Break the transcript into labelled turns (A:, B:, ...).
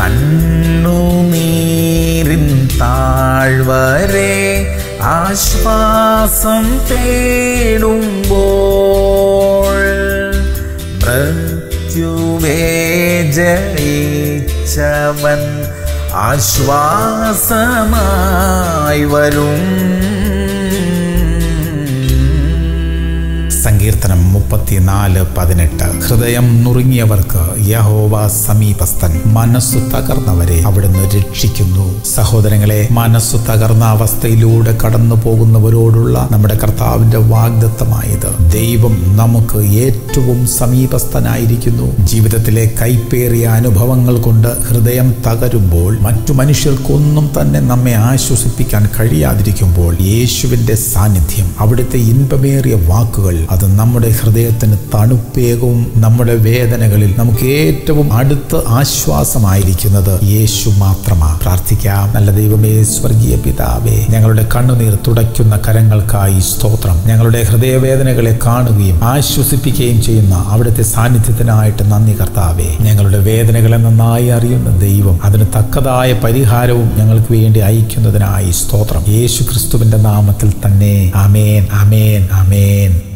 A: കണ്ണുനീരിൻ താഴ്വരെ ആശ്വാസം തേടുമ്പോൾ മൃത്യുവേ ജയിച്ചവൻ ആശ്വാസമായി വരും
B: സങ്കീർത്തനം മുപ്പത്തിനാല് പതിനെട്ട് ഹൃദയം നുറുങ്ങിയവർക്ക് യഹോവ സമീപസ്ഥൻ മനസ്സു തകർന്നവരെ അവിടുന്ന് രക്ഷിക്കുന്നു സഹോദരങ്ങളെ മനസ്സു തകർന്ന അവസ്ഥയിലൂടെ കടന്നു പോകുന്നവരോടുള്ള നമ്മുടെ കർത്താവിന്റെ വാഗ്ദത്തമായത് ദൈവം നമുക്ക് ഏറ്റവും സമീപസ്ഥനായിരിക്കുന്നു ജീവിതത്തിലെ കൈപ്പേറിയ അനുഭവങ്ങൾ കൊണ്ട് ഹൃദയം തകരുമ്പോൾ മറ്റു മനുഷ്യർക്കൊന്നും തന്നെ നമ്മെ ആശ്വസിപ്പിക്കാൻ കഴിയാതിരിക്കുമ്പോൾ യേശുവിന്റെ സാന്നിധ്യം അവിടുത്തെ ഇൻപമേറിയ വാക്കുകൾ അത് നമ്മുടെ ഹൃദയത്തിന് തണുപ്പേകവും നമ്മുടെ വേദനകളിൽ നമുക്ക് ഏറ്റവും അടുത്ത ആശ്വാസമായിരിക്കുന്നത് യേശു മാത്രമാണ് പ്രാർത്ഥിക്കാം നല്ല ദൈവമേ സ്വർഗീയ പിതാവേ ഞങ്ങളുടെ കണ്ണുനീർ തുടയ്ക്കുന്ന കരങ്ങൾക്കായി സ്തോത്രം ഞങ്ങളുടെ ഹൃദയവേദനകളെ കാണുകയും ആശ്വസിപ്പിക്കുകയും ചെയ്യുന്ന അവിടുത്തെ സാന്നിധ്യത്തിനായിട്ട് നന്ദി കർത്താവേ ഞങ്ങളുടെ വേദനകളെ നന്നായി അറിയുന്ന ദൈവം അതിന് തക്കതായ പരിഹാരവും ഞങ്ങൾക്ക് വേണ്ടി അയക്കുന്നതിനായി സ്തോത്രം യേശു ക്രിസ്തുവിന്റെ നാമത്തിൽ തന്നെ അമേൻ അമേൻ അമേൻ